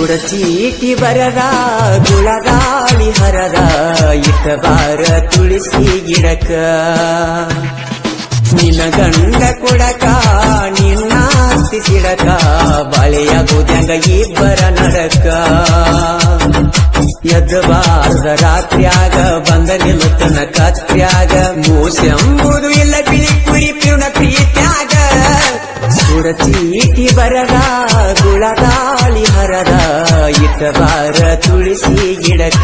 ಸುಡ ಚೀಟಿ ಬರದ ಗುಳಗಾಳಿ ಹರದ ಇಟ್ಟ ಬಾರ ತುಳಸಿ ಗಿಡಕ ನಿನ್ನ ಗಂಡ ಕುಡಕ ನಿನ್ನಾಸ್ತಿ ಸಿಡಕ ಬಳೆಯಾಗುದ್ಯಾಂಗ ಇಬ್ಬರ ನಡಕ ಎದ್ದಬಾರ್ದ ರಾತ್ರ್ಯಾಗ ಬಂದ ನಿಲ್ಲತನ ಕತ್ರ್ಯಾಗ ಮೂಸೆಂಬುದು ಇಲ್ಲ ಬಿಳಿ ಕುರಿ ಪಿರುಣ ಪ್ರೀತ್ಯಾಗ ಸುಡ ಚೀಟಿ ಬರದ ಗುಳಗಾಳಿ ಹರದ ಇಟ್ಟ ಬಾರ ತುಳಸಿ ಗಿಡಕ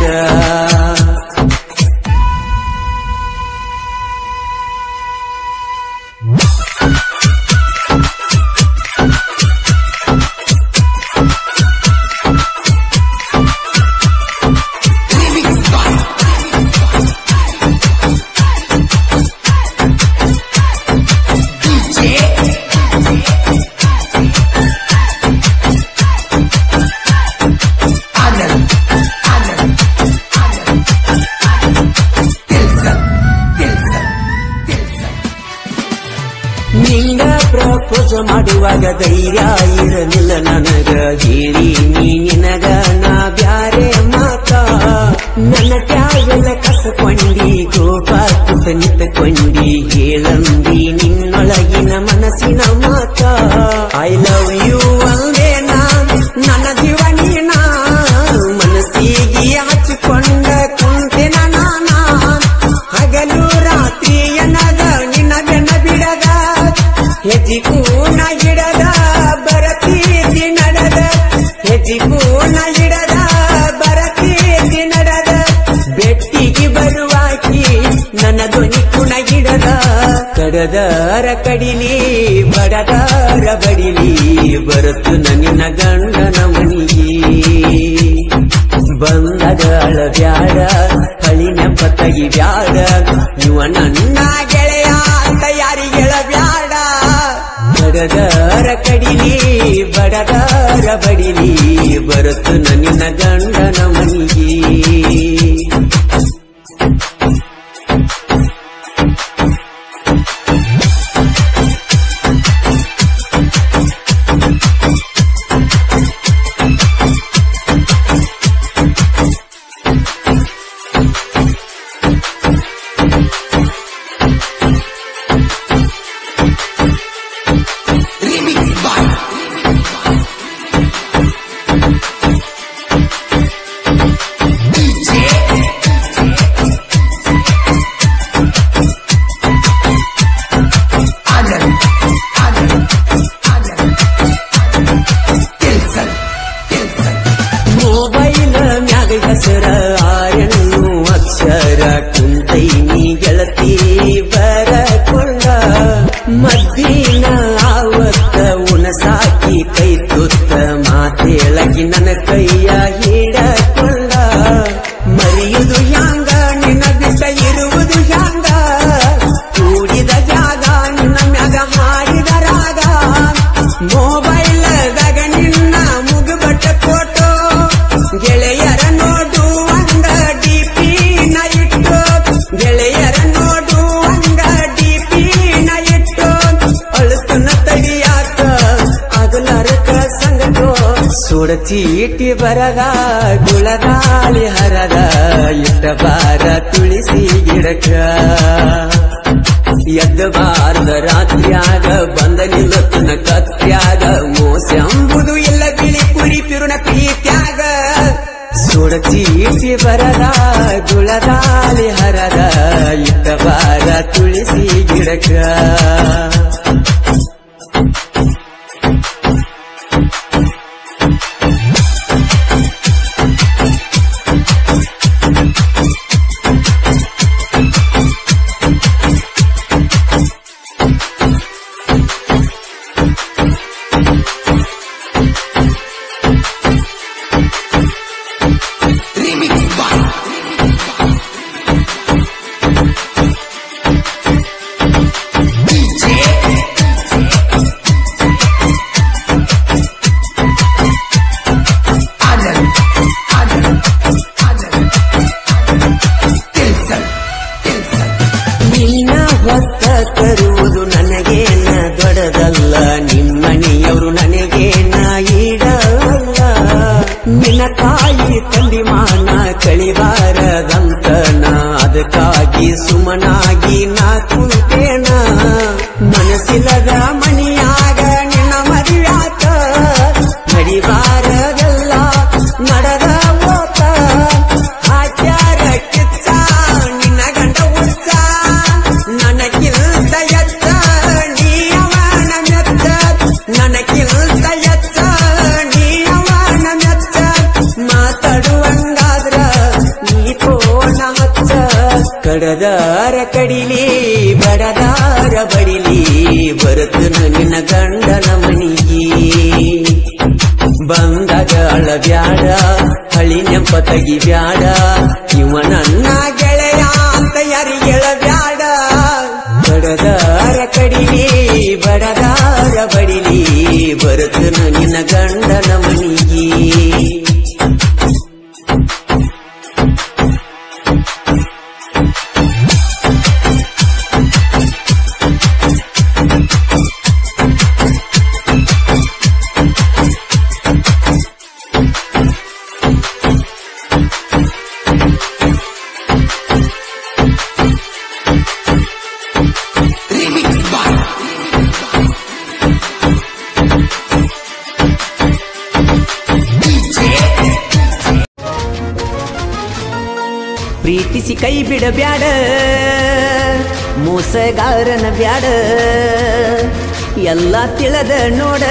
ನಿಂಗ ಪ್ರಪೋಸ್ ಮಾಡುವಾಗ ಧೈರ್ಯ ಇರಲಿಲ್ಲ ನನಗ ಹೇಳಿ ನೀ ನಿನಗ ನಾ ಬ್ಯಾರೆ ಮಾತ ನನ್ನ ಟ್ಯಾವೆಲ್ಲ ಕಸಕೊಂಡಿ ಗೋಪ ಕುತ ನಿಂತಕೊಂಡಿ ಹೇಳಂದಿ ನಿನ್ನೊಳಗಿನ ಮನಸ್ಸಿನ ಮಾತ ಐ ಲವ್ ಯು ಅಂದೇ ನಾ ನನ್ನ ಜೀವ ನೀನ ಮನಸ್ಸಿಗೆ ಹಚ್ಚಿಕೊಂಡ ಕುಂತೆನ ನಾನ ಹಗಲು ರಾತ್ರಿ ಎನ್ನದ ನಿನ್ನ ಬೆನ್ನ ಬಿಡದ ಹೆಜ್ಜಿಗೂ ನ ಹಿಡದ ಬರತೀರ್ತಿ ನಡೆದ ಹೆಜ್ಜಿಗೂ ನ ಹಿಡದ ಬರತೀರ್ತಿ ನಡೆದ ಬೆಟ್ಟಿಗೆ ಬರುವಾಕಿ ನನ್ನ ಧ್ವನಿ ಕುಣಗಿಡದ ಕಡದರ ಕಡಿಲಿ ಬಡದರ ಬಡಿಲಿ ಬರುತ್ತು ನನ್ನ ಗಂಡನ ಮನಿಗೆ ಬಂದಗಳ ಬ್ಯಾಡ ಹಳಿ ನೆಪತಗಿ ಬ್ಯಾಡ ಇವ ನನ್ನ ಗೆಳೆಯ ಅಂತ ಯಾರಿಗೆಳ ಬ್ಯಾಡ ಬಡದರ ಕಡಿಲಿ ಬಡದರ ಬಡಿಲಿ ಬರುತ್ತು ನನ್ನ ಗಂಡನ ಮನಿಗೆ ಮೊಬೈಲ್ ಮ್ಯಾಗ ಹೆಸರ ಆಯಣ್ಣು ಅಕ್ಷರ ಕುಂತೈನಿ ಗೆಳತಿ ಬರಕೊಂಡ ಮದ್ದಿನ ಆವತ್ತ ಉಣಸಾಕಿ ಕೈ ತುತ್ತ ಮಾತೇಳಗಿ ನನ್ನ ಕೈಯ ಹಿಡಕೊಂಡ ಮರೆಯುವುದು ಹ್ಯಾಂಗ ನಿನ್ನ ಬಿಟ್ಟ ಇರುವುದು ಹ್ಯಾಂಗ ಕೂಡಿದ ಜಾಗ ನಿನ್ನ ಮ್ಯಾಗ ಹಾಡಿದ ರಾಗ ಮೊಬೈಲ್ದಾಗ ನಿನ್ನ ಮುಗುಬಟ್ಟ ಫೋಟೋ ಗೆಳೆಯರ ನೋಡು ಅಂದ ಡಿಪಿ ನ ಇಟ್ಟು ಗೆಳೆಯರ ನೋಡು ಅಂದ ಡಿಪಿ ನ ಇಟ್ಟು ಅಳುತ್ತನ ತಡಿಯಾಕ ಅಗಲರಕ ಸಂಗಟೋ ಸುಡ ಚೀಟಿ ಬರದ ಗುಳಗಾಳಿ ಹರದ ಇಟ್ಟ ಬಾರ ತುಳಸಿ ಗಿಡಕ ಎದ್ದ ಬಾರದ ರಾತ್ರಿಯಾಗ ಬಂದ ನಿಲ್ಲತನ ಕತ್ರ್ಯಾಗ ಮೋಸ ಎಂಬುದು ಇಲ್ಲ ಬಿಳಿ ಕುರಿ ಪಿರುಣ ಪ್ರೀತ್ಯಾಗ ಸುಡ ಚೀಟಿ ಬರದ ಗುಳದಾಲಿ ಹರದ ಇಟ್ಟ ಬಾರ ತುಳಸಿ ಗಿಡಕ ನಿನ್ನ ಹೊತ್ತ ತರುವುದು ನನಗೇನ ದೊಡ್ಡದಲ್ಲ ನಿಮ್ಮನೆಯವರು ನನಗೇನ ಈಡಲ್ಲ ಕಳಿಬಾರದಂತ ನಾ ಅದಕ್ಕಾಗಿ ಸುಮನಾಗಿ ನಾ ಕುಂತೇನ ಮನಸ್ಸಿಲ್ಲದ ಮನಿಯಾಗ ನಿನ್ನ ಮದುವ್ಯಾತ ನಡಿಬಾರದೆಲ್ಲ ನಡೆದ ಓತ ಹಾಕ್ಯಾರ ಕಿಚ್ಚ ನಿನ್ನ ಗಂಡ ಉಚ್ಚ ನನಗಿಲ್ದ ಎಚ್ಚ ನೀ ಅವನ ಮೆಚ್ಚ ನನಗಿಲ್ದ ಎಚ್ಚ ನೀ ಅವನ ಮೆಚ್ಚ ಮಾತಾಡುವಂಗಾದ್ರ ನೀ ಕೋಣ ಹಚ್ಚ ಕಡದಾರ ಕಡಿಲಿ ಬಡದಾರ ಬಡಿಲಿ ಬರುತ್ತನ ನಿನ್ನ ಗಂಡನ ಮನಿಗೆ ಬಂದಾಗ ಅಳಬ್ಯಾಡ ಹಳಿ ನೆಂಪ ತೆಗಿಬ್ಯಾಡ ಇವ ನನ್ನ ಗೆಳೆಯ ಅಂತ ಯಾರಿಗೆ ಹೇಳಬ್ಯಾಡ ಬಡದಾರ ಕಡಿಲಿ ಬಡದಾರ ಬಡಿಲಿ ಬರುತ್ತನ ನಿನ್ನ ಗಂಡನ ಮನಿಗೆ ಪ್ರೀತಿಸಿ ಕೈ ಬಿಡಬ್ಯಾಡ ಮೋಸಗಾರನ ಬ್ಯಾಡ ಎಲ್ಲ ತಿಳದ ನೋಡ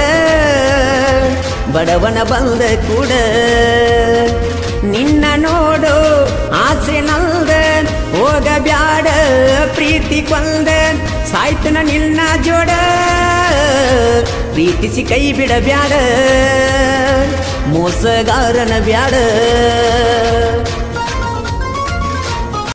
ಬಡವನ ಬಂದ ಕೂಡ ನಿನ್ನ ನೋಡು ಆಸೆ ನಲ್ದ ಹೋಗ ಬ್ಯಾಡ ಪ್ರೀತಿ ಕೊಂದ ಸಾಯ್ತನ ನಿನ್ನ ಜೋಡ ಪ್ರೀತಿಸಿ ಕೈ ಬಿಡಬ್ಯಾಡ ಮೋಸಗಾರನ ಬ್ಯಾಡ